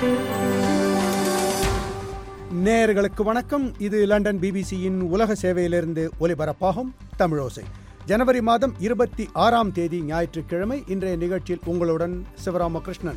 நேயர்களுக்கு வணக்கம் இது லண்டன் பிபிசியின் உலக சேவையிலிருந்து ஒலிபரப்பாகும் தமிழோசை ஜனவரி மாதம் இருபத்தி ஆறாம் தேதி ஞாயிற்றுக்கிழமை இன்றைய நிகழ்ச்சியில் உங்களுடன் சிவராமகிருஷ்ணன்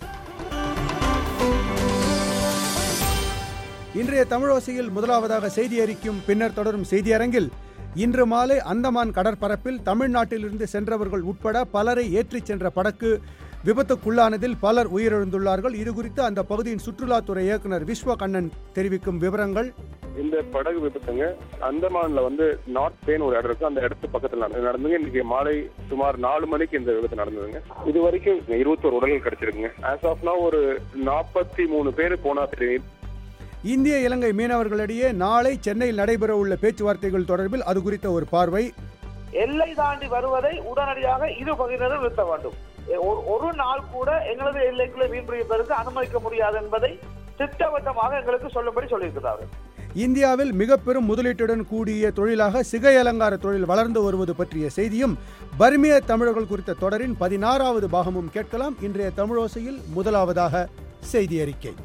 இன்றைய தமிழோசையில் முதலாவதாக செய்தி அறிக்கும் பின்னர் தொடரும் செய்தியரங்கில் இன்று மாலை அந்தமான் கடற்பரப்பில் தமிழ்நாட்டிலிருந்து சென்றவர்கள் உட்பட பலரை ஏற்றிச் சென்ற படகு விபத்துக்குள்ளானதில் பலர் உயிரிழந்துள்ளார்கள் இதுகுறித்து அந்த பகுதியின் சுற்றுலாத்துறை இயக்குனர் விஸ்வ கண்ணன் தெரிவிக்கும் விவரங்கள் இந்த படகு விபத்துங்க அந்தமான்ல வந்து நார்த் பேன் ஒரு இடம் இருக்கு அந்த இடத்து பக்கத்துல நடந்து- நடந்துங்க இன்னைக்கு மாலை சுமார் நாலு மணிக்கு இந்த விபத்து நடந்ததுங்க இது வரைக்கும் இருபத்தோரு உடல்கள் கிடைச்சிருக்குங்க ஆஸ் ஆஃப் now ஒரு நாற்பத்தி மூணு பேர் போனா தெரியும் இந்திய இலங்கை மீனவர்களிடையே நாளை சென்னையில் நடைபெறவுள்ள பேச்சுவார்த்தைகள் தொடர்பில் அது குறித்த ஒரு பார்வை எல்லை தாண்டி வருவதை உடனடியாக இரு பகுதியினரும் நிறுத்த வேண்டும் எ- ஒரு- ஒரு நாள் கூட எங்களது எல்லைக்குள்ள மீன்பிடிப்பதற்கு அனுமதிக்க முடியாது என்பதை திட்டவட்டமாக எங்களுக்கு சொல்லும்படி சொல்லியிருக்கிறார்கள் இந்தியாவில் மிக பெரும் முதலீட்டுடன் கூடிய தொழிலாக சிகை அலங்கார தொழில் வளர்ந்து வருவது பற்றிய செய்தியும் பர்மிய தமிழர்கள் குறித்த தொடரின் பதினாறாவது பாகமும் கேட்கலாம் இன்றைய தமிழோசையில் முதலாவதாக செய்தி அறிக்கை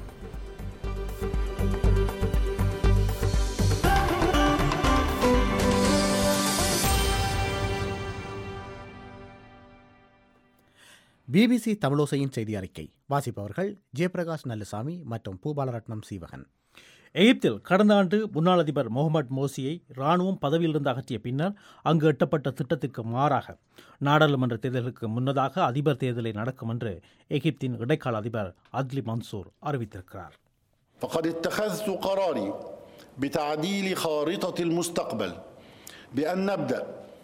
பிபிசி தமிழோசையின் செய்தி அறிக்கை வாசிப்பவர்கள் ஜெயபிரகாஷ் நல்லுசாமி மற்றும் பூபாலரட்னம் சீவகன் எகிப்தில் கடந்த ஆண்டு முன்னாள் அதிபர் முகமது மோசியை ராணுவம் பதவியிலிருந்து அகற்றிய பின்னர் அங்கு எட்டப்பட்ட திட்டத்திற்கு மாறாக நாடாளுமன்ற தேர்தலுக்கு முன்னதாக அதிபர் தேர்தலை நடக்கும் என்று எகிப்தின் இடைக்கால அதிபர் அத்லி மன்சூர் அறிவித்திருக்கிறார் فقد اتخذت قراري بتعديل خارطة المستقبل بأن نبدأ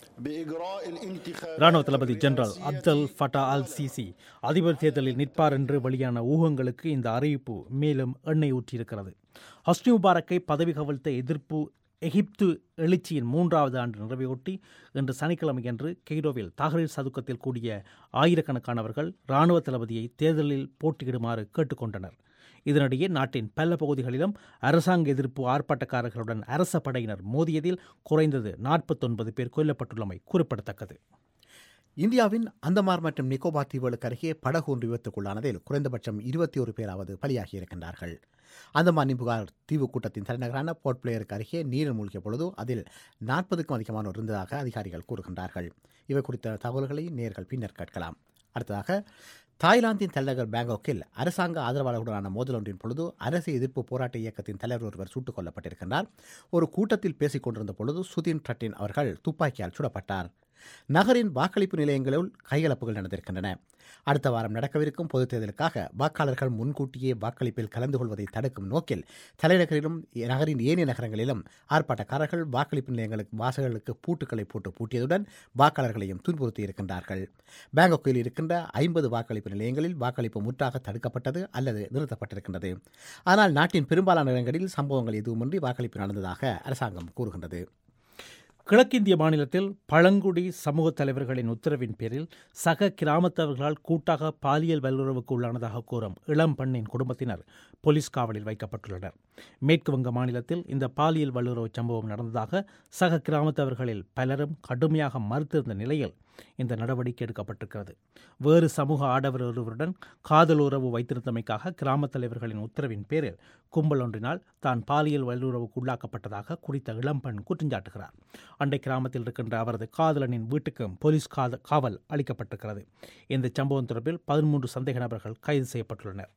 بإجراء الانتخابات ராணுவ தளபதி general Abdel Fattah al Sisi அதிபர் தேர்தலில் நிற்பார் என்று வெளியான ஊகங்களுக்கு இந்த அறிவிப்பு மேலும் எண்ணெய் ஊற்றியிருக்கிறது ஹஸ்னி முபாரக்கை பதவி கவிழ்த்த எதிர்ப்பு எகிப்து எழுச்சியின் மூன்றாவது ஆண்டு நிறைவையொட்டி இன்று சனிக்கிழமையன்று கெய்ரோவில் தாகரீர் சதுக்கத்தில் கூடிய ஆயிரக்கணக்கானவர்கள் ராணுவ தளபதியை தேர்தலில் போட்டியிடுமாறு கேட்டுக்கொண்டனர் இதனிடையே நாட்டின் பல பகுதிகளிலும் அரசாங்க எதிர்ப்பு ஆர்ப்பாட்டக்காரர்களுடன் அரச படையினர் மோதியதில் குறைந்தது நாற்பத்தொன்பது பேர் கொல்லப்பட்டுள்ளமை குறிப்பிடத்தக்கது இந்தியாவின் அந்தமார் மற்றும் நிக்கோபார் தீவுகளுக்கு அருகே படகு ஒன்று விபத்துக்குள்ளானதில் குறைந்தபட்சம் இருபத்தி ஒரு பேராவது பலியாகி இருக்கின்றார்கள் அந்தமான் நிபுகார் தீவு கூட்டத்தின் தலைநகரான போர்ட் பிளேயருக்கு அருகே நீரில் மூழ்கிய பொழுது அதில் நாற்பதுக்கும் அதிகமானோர் இருந்ததாக அதிகாரிகள் கூறுகின்றார்கள் இவை குறித்த தகவல்களை நேர்கள் பின்னர் கேட்கலாம் அடுத்ததாக தாய்லாந்தின் தலைநகர் பேங்காக்கில் அரசாங்க ஆதரவாளர்களுடனான மோதல் ஒன்றின் பொழுது அரசு எதிர்ப்பு போராட்ட இயக்கத்தின் தலைவர் ஒருவர் சுட்டுக் கொல்லப்பட்டிருக்கின்றார் ஒரு கூட்டத்தில் பேசிக் கொண்டிருந்த பொழுது சுதீன் ட்ரட்டின் அவர்கள் துப்பாக்கியால் சுடப்பட்டார் நகரின் வாக்களிப்பு நிலையங்களில் கைகலப்புகள் நடந்திருக்கின்றன அடுத்த வாரம் நடக்கவிருக்கும் பொதுத் தேர்தலுக்காக வாக்காளர்கள் முன்கூட்டியே வாக்களிப்பில் கலந்து கொள்வதை தடுக்கும் நோக்கில் தலைநகரிலும் நகரின் ஏனைய நகரங்களிலும் ஆர்ப்பாட்டக்காரர்கள் வாக்களிப்பு நிலையங்களுக்கு வாசகர்களுக்கு பூட்டுக்களை போட்டு பூட்டியதுடன் வாக்காளர்களையும் துன்புறுத்தி இருக்கின்றார்கள் பேங்காக்கில் இருக்கின்ற ஐம்பது வாக்களிப்பு நிலையங்களில் வாக்களிப்பு முற்றாக தடுக்கப்பட்டது அல்லது நிறுத்தப்பட்டிருக்கின்றது ஆனால் நாட்டின் பெரும்பாலான இடங்களில் சம்பவங்கள் எதுவுமின்றி வாக்களிப்பு நடந்ததாக அரசாங்கம் கூறுகின்றது கிழக்கிந்திய மாநிலத்தில் பழங்குடி சமூக தலைவர்களின் உத்தரவின் பேரில் சக கிராமத்தவர்களால் கூட்டாக பாலியல் வல்லுறவுக்கு உள்ளானதாக கூறும் இளம் பெண்ணின் குடும்பத்தினர் போலீஸ் காவலில் வைக்கப்பட்டுள்ளனர் மேற்கு வங்க மாநிலத்தில் இந்த பாலியல் வல்லுறவு சம்பவம் நடந்ததாக சக கிராமத்தவர்களில் பலரும் கடுமையாக மறுத்திருந்த நிலையில் இந்த நடவடிக்கை எடுக்கப்பட்டிருக்கிறது வேறு சமூக ஆடவர் ஒருவருடன் காதல் உறவு வைத்திருந்தமைக்காக கிராமத் தலைவர்களின் உத்தரவின் பேரில் கும்பல் ஒன்றினால் தான் பாலியல் வல்லுறவுக்கு உள்ளாக்கப்பட்டதாக குறித்த இளம்பெண் குற்றஞ்சாட்டுகிறார் அண்டை கிராமத்தில் இருக்கின்ற அவரது காதலனின் வீட்டுக்கும் போலீஸ் காத காவல் அளிக்கப்பட்டிருக்கிறது இந்த சம்பவம் தொடர்பில் பதிமூன்று சந்தேக நபர்கள் கைது செய்யப்பட்டுள்ளனர்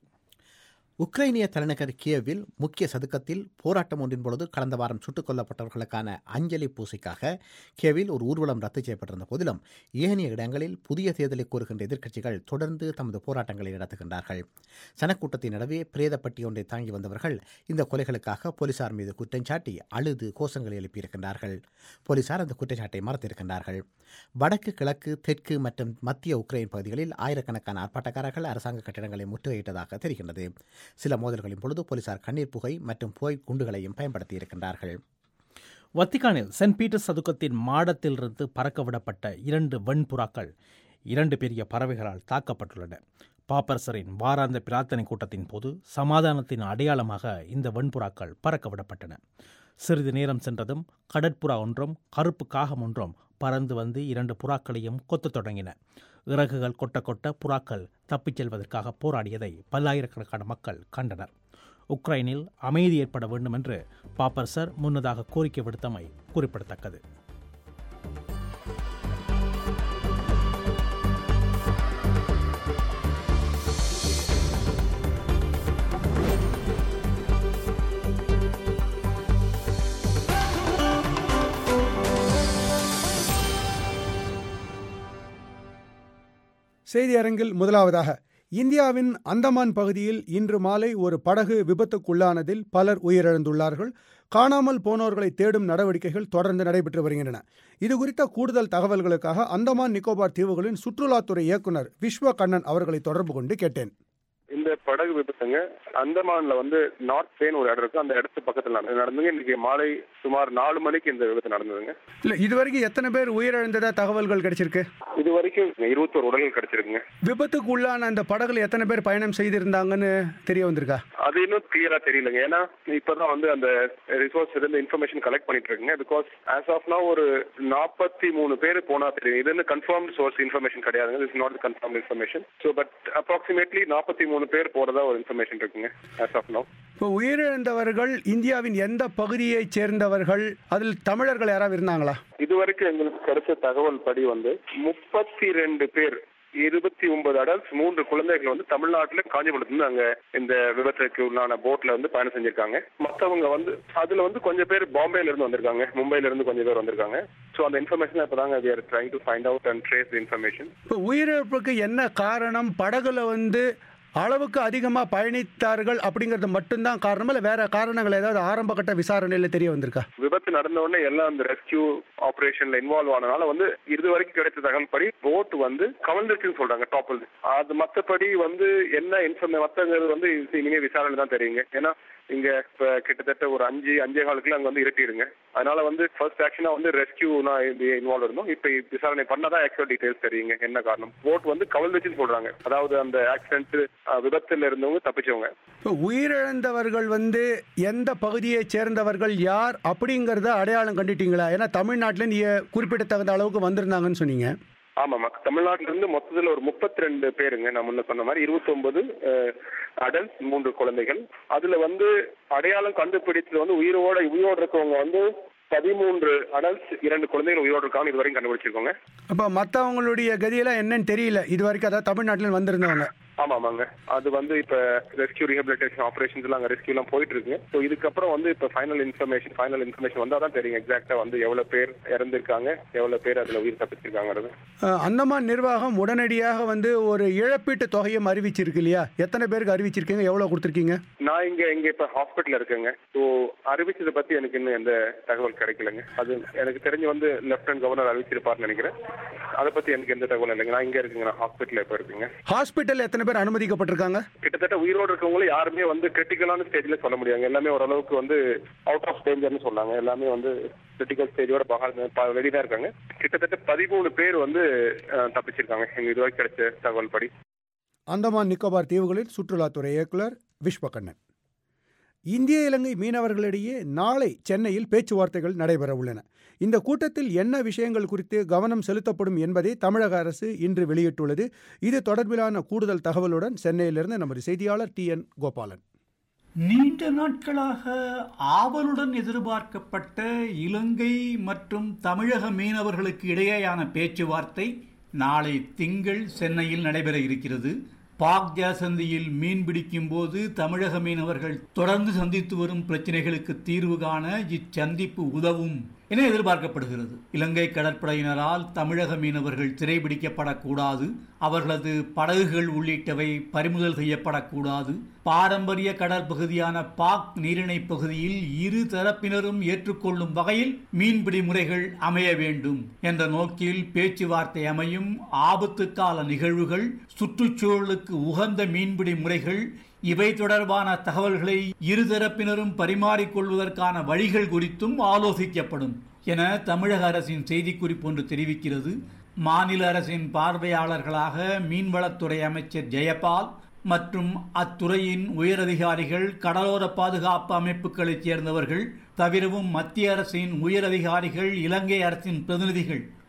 உக்ரைனிய தலைநகர் கியவில் முக்கிய சதுக்கத்தில் போராட்டம் ஒன்றின் பொழுது கடந்த வாரம் சுட்டுக் கொல்லப்பட்டவர்களுக்கான அஞ்சலி பூசைக்காக கியவில் ஒரு ஊர்வலம் ரத்து செய்யப்பட்டிருந்த போதிலும் ஏனைய இடங்களில் புதிய தேர்தலை கோருகின்ற எதிர்க்கட்சிகள் தொடர்ந்து தமது போராட்டங்களை நடத்துகின்றார்கள் சனக்கூட்டத்தின் நடுவே பிரேதப்பட்டி ஒன்றை தாங்கி வந்தவர்கள் இந்த கொலைகளுக்காக போலீசார் மீது குற்றம் சாட்டி அழுது கோஷங்களை எழுப்பியிருக்கின்றார்கள் போலீசார் அந்த குற்றச்சாட்டை மறுத்திருக்கின்றார்கள் வடக்கு கிழக்கு தெற்கு மற்றும் மத்திய உக்ரைன் பகுதிகளில் ஆயிரக்கணக்கான ஆர்ப்பாட்டக்காரர்கள் அரசாங்க கட்டிடங்களை முற்றுகையிட்டதாக தெரிகின்றது சில மோதல்களின் பொழுது போலீசார் கண்ணீர் புகை மற்றும் புகை குண்டுகளையும் பயன்படுத்தியிருக்கின்றார்கள் வத்திக்கானில் சென்ட் பீட்டர்ஸ் சதுக்கத்தின் மாடத்திலிருந்து பறக்கவிடப்பட்ட இரண்டு வெண்புறாக்கள் இரண்டு பெரிய பறவைகளால் தாக்கப்பட்டுள்ளன பாப்பரசரின் வாராந்த பிரார்த்தனை கூட்டத்தின் போது சமாதானத்தின் அடையாளமாக இந்த வெண்புறாக்கள் பறக்கவிடப்பட்டன சிறிது நேரம் சென்றதும் கடற்புறா ஒன்றும் கருப்பு காகம் ஒன்றும் பறந்து வந்து இரண்டு புறாக்களையும் கொத்தத் தொடங்கின இறகுகள் கொட்ட கொட்ட புறாக்கள் தப்பிச் செல்வதற்காக போராடியதை பல்லாயிரக்கணக்கான மக்கள் கண்டனர் உக்ரைனில் அமைதி ஏற்பட வேண்டும் என்று பாப்பர்சர் முன்னதாக கோரிக்கை விடுத்தமை குறிப்பிடத்தக்கது செய்தி அரங்கில் முதலாவதாக இந்தியாவின் அந்தமான் பகுதியில் இன்று மாலை ஒரு படகு விபத்துக்குள்ளானதில் பலர் உயிரிழந்துள்ளார்கள் காணாமல் போனோர்களை தேடும் நடவடிக்கைகள் தொடர்ந்து நடைபெற்று வருகின்றன இது குறித்த கூடுதல் தகவல்களுக்காக அந்தமான் நிக்கோபார் தீவுகளின் சுற்றுலாத்துறை இயக்குனர் விஸ்வ கண்ணன் அவர்களை தொடர்பு கொண்டு கேட்டேன் இந்த படகு விபத்துங்க அந்தமான்ல வந்து நார்த் பேன் ஒரு இடம் இருக்கு அந்த இடத்து பக்கத்துல நடந்தது நடந்துங்க இன்னைக்கு மாலை சுமார் நாலு மணிக்கு இந்த விபத்து நடந்ததுங்க இல்ல இதுவரைக்கும் எத்தனை பேர் உயிரிழந்ததா தகவல்கள் கிடைச்சிருக்கு இது வரைக்கும் இருபத்தோரு உடல்கள் கிடைச்சிருக்குங்க விபத்துக்கு உள்ளான அந்த படகுல எத்தனை பேர் பயணம் செய்திருந்தாங்கன்னு தெரிய வந்திருக்கா அது இன்னும் கிளியரா தெரியலங்க ஏன்னா இப்பதான் வந்து அந்த ரிசோர்ஸ் இருந்து இன்ஃபர்மேஷன் கலெக்ட் பண்ணிட்டு இருக்குங்க பிகாஸ் ஆஸ் ஆஃப் நா ஒரு நாற்பத்தி மூணு பேர் போனா தெரியும் இது வந்து கன்ஃபார்ம் சோர்ஸ் இன்ஃபர்மேஷன் கிடையாதுங்க is not confirm information so but approximately நாற்பத்தி மூணு பேர் போறதா ஒரு இன்ஃபர்மேஷன் இருக்குங்க ஆஸ் ஆஃப் நோ இப்போ உயிரிழந்தவர்கள் இந்தியாவின் எந்த பகுதியைச் சேர்ந்தவர்கள் அதில் தமிழர்கள் யாராவது இருந்தாங்களா இதுவரைக்கும் எங்களுக்கு கிடைச்ச தகவல் படி வந்து முப்பத்தி ரெண்டு பேர் இருபத்தி ஒன்பது அடல்ட்ஸ் மூன்று குழந்தைகள் வந்து தமிழ்நாட்டுல காஞ்சிபுரத்துல அங்க இந்த விபத்துக்கு உள்ளான போட்ல வந்து பயணம் செஞ்சிருக்காங்க மத்தவங்க வந்து அதுல வந்து கொஞ்சம் பேர் பாம்பேல இருந்து வந்திருக்காங்க மும்பைல இருந்து கொஞ்சம் பேர் வந்திருக்காங்க ஸோ அந்த இன்ஃபர்மேஷன் இப்பதாங்க we are trying to find out and trace the information இப்போ உயிரிழப்புக்கு என்ன காரணம் படகுல வந்து அளவுக்கு அதிகமாக பயணித்தார்கள் அப்படிங்கிறது மட்டும்தான் காரணமா இல்லை வேற காரணங்கள் ஏதாவது ஆரம்ப கட்ட விசாரணையில் தெரிய வந்திருக்கா விபத்து நடந்த உடனே எல்லாம் அந்த ரெஸ்கியூ ஆபரேஷன்ல இன்வால்வ் ஆனனால வந்து இது வரைக்கும் கிடைச்ச தகவல் படி போட் வந்து கவிழ்ந்துருச்சுன்னு சொல்றாங்க டாப்பில் அது மத்தபடி வந்து என்ன இன்ஃபர்மே மத்தங்கிறது வந்து இது இனிமே விசாரணை தான் தெரியுங்க ஏன்னா இங்க இப்ப கிட்டத்தட்ட ஒரு அஞ்சு அஞ்சே காலுக்குள்ள அங்க வந்து இருட்டிடுங்க அதனால வந்து ஃபர்ஸ்ட் ஆக்ஷனா வந்து ரெஸ்கியூ நான் இன்வால்வ் இருந்தோம் இப்ப விசாரணை பண்ணாதான் ஆக்சுவல் டீடைல்ஸ் தெரியுங்க என்ன காரணம் போட் வந்து கவிழ்ந்துச்சுன்னு சொல்றாங்க அதாவது அந்த ஆக்சிடென்ட் விபத்துல இருந்தவங்க தப்பிச்சவங்க இப்போ உயிரிழந்தவர்கள் வந்து எந்த பகுதியைச் சேர்ந்தவர்கள் யார் அப்படிங்கிறத அடையாளம் கண்டுட்டீங்களா ஏன்னா தமிழ்நாட்டில் நீங்கள் குறிப்பிடத்தகுந்த அளவுக்கு வந்திருந்தாங்கன்னு சொன்னீங்க ஆமாமா தமிழ்நாட்டுல இருந்து மொத்தத்துல ஒரு முப்பத்தி ரெண்டு பேருங்க நான் முன்ன சொன்ன மாதிரி இருபத்தி ஒன்பது அடல்ட் மூன்று குழந்தைகள் அதுல வந்து அடையாளம் கண்டுபிடிச்சது வந்து உயிரோட உயிரோடு இருக்கவங்க வந்து பதிமூன்று அடல்ட்ஸ் இரண்டு குழந்தைகள் உயிரோடு இருக்காங்க இது வரைக்கும் கண்டுபிடிச்சிருக்கோங்க அப்போ மற்றவங்களுடைய கதியெல்லாம் என்னன்னு தெரியல இது வரைக்கும் அதாவது தமிழ்நாட்டில் வந்திருந்தவங்க ஆமா ஆமாங்க அது வந்து இப்ப ரெஸ்கியூ ரீஹபிலிட்டேஷன் ஆபரேஷன்ஸ் எல்லாம் அங்க ரெஸ்கியூ எல்லாம் போயிட்டு இருக்கு ஸோ இதுக்கப்புறம் வந்து இப்ப ஃபைனல் இன்ஃபர்மேஷன் ஃபைனல் இன்ஃபர்மேஷன் வந்தா தான் தெரியும் எக்ஸாக்டா வந்து எவ்வளவு பேர் இறந்திருக்காங்க எவ்வளவு பேர் அதுல உயிர் தப்பிச்சிருக்காங்கிறது அஹ், அந்தமான் நிர்வாகம் உடனடியாக வந்து ஒரு இழப்பீட்டு தொகையும் அறிவிச்சிருக்கு இல்லையா எத்தனை பேருக்கு அறிவிச்சிருக்கீங்க எவ்வளோ கொடுத்துருக்கீங்க நான் இங்க இங்க இப்ப ஹாஸ்பிட்டல் இருக்கேங்க ஸோ அறிவிச்சதை பத்தி எனக்கு இன்னும் எந்த தகவல் கிடைக்கலங்க அது எனக்கு தெரிஞ்சு வந்து லெப்டினன்ட் கவர்னர் அறிவிச்சிருப்பாருன்னு நினைக்கிறேன் அதை பத்தி எனக்கு எந்த தகவலும் இல்லைங்க நான் இங்க இருக்குங்க நான் ஹாஸ்பிட்டல் இப்ப இருக்குங்க ஹாஸ்பிட்டல் எத்தனை பேர் அனுமதிக்கப்பட்டிருக்காங்க கிட்டத்தட்ட உயிரோடு இருக்கவங்களும் யாருமே வந்து கிரிட்டிக்கலான ஸ்டேஜ்ல சொல்ல முடியாங்க எல்லாமே ஓரளவுக்கு வந்து அவுட் ஆஃப் டேஞ்சர்னு சொன்னாங்க எல்லாமே வந்து கிரிட்டிக்கல் ஸ்டேஜோட பகா வெளியே தான் இருக்காங்க கிட்டத்தட்ட பதிமூணு பேர் வந்து அஹ், தப்பிச்சிருக்காங்க எங்க இதுவரைக்கும் கிடைச்ச தகவல் படி அந்தமான் நிக்கோபார் தீவுகளில் சுற்றுலாத்துறை இயக்குனர் விஸ்வகண்ணன் இந்திய இலங்கை மீனவர்களிடையே நாளை சென்னையில் பேச்சுவார்த்தைகள் நடைபெற உள்ளன இந்த கூட்டத்தில் என்ன விஷயங்கள் குறித்து கவனம் செலுத்தப்படும் என்பதை தமிழக அரசு இன்று வெளியிட்டுள்ளது இது தொடர்பிலான கூடுதல் தகவலுடன் சென்னையிலிருந்து நமது செய்தியாளர் டி என் கோபாலன் நீண்ட நாட்களாக ஆவலுடன் எதிர்பார்க்கப்பட்ட இலங்கை மற்றும் தமிழக மீனவர்களுக்கு இடையேயான பேச்சுவார்த்தை நாளை திங்கள் சென்னையில் நடைபெற இருக்கிறது பாக் ஜாசந்தியில் மீன் பிடிக்கும் போது தமிழக மீனவர்கள் தொடர்ந்து சந்தித்து வரும் பிரச்சனைகளுக்கு தீர்வு காண இச்சந்திப்பு உதவும் என எதிர்பார்க்கப்படுகிறது இலங்கை கடற்படையினரால் தமிழக மீனவர்கள் சிறைபிடிக்கப்படக்கூடாது அவர்களது படகுகள் உள்ளிட்டவை பறிமுதல் செய்யப்படக்கூடாது பாரம்பரிய கடற்பகுதியான பாக் நீரிணை பகுதியில் இரு தரப்பினரும் ஏற்றுக்கொள்ளும் வகையில் மீன்பிடி முறைகள் அமைய வேண்டும் என்ற நோக்கில் பேச்சுவார்த்தை அமையும் ஆபத்து கால நிகழ்வுகள் சுற்றுச்சூழலுக்கு உகந்த மீன்பிடி முறைகள் இவை தொடர்பான தகவல்களை இருதரப்பினரும் பரிமாறிக்கொள்வதற்கான வழிகள் குறித்தும் ஆலோசிக்கப்படும் என தமிழக அரசின் செய்திக்குறிப்பு ஒன்று தெரிவிக்கிறது மாநில அரசின் பார்வையாளர்களாக மீன்வளத்துறை அமைச்சர் ஜெயபால் மற்றும் அத்துறையின் உயரதிகாரிகள் கடலோர பாதுகாப்பு அமைப்புகளைச் சேர்ந்தவர்கள் தவிரவும் மத்திய அரசின் உயரதிகாரிகள் இலங்கை அரசின் பிரதிநிதிகள்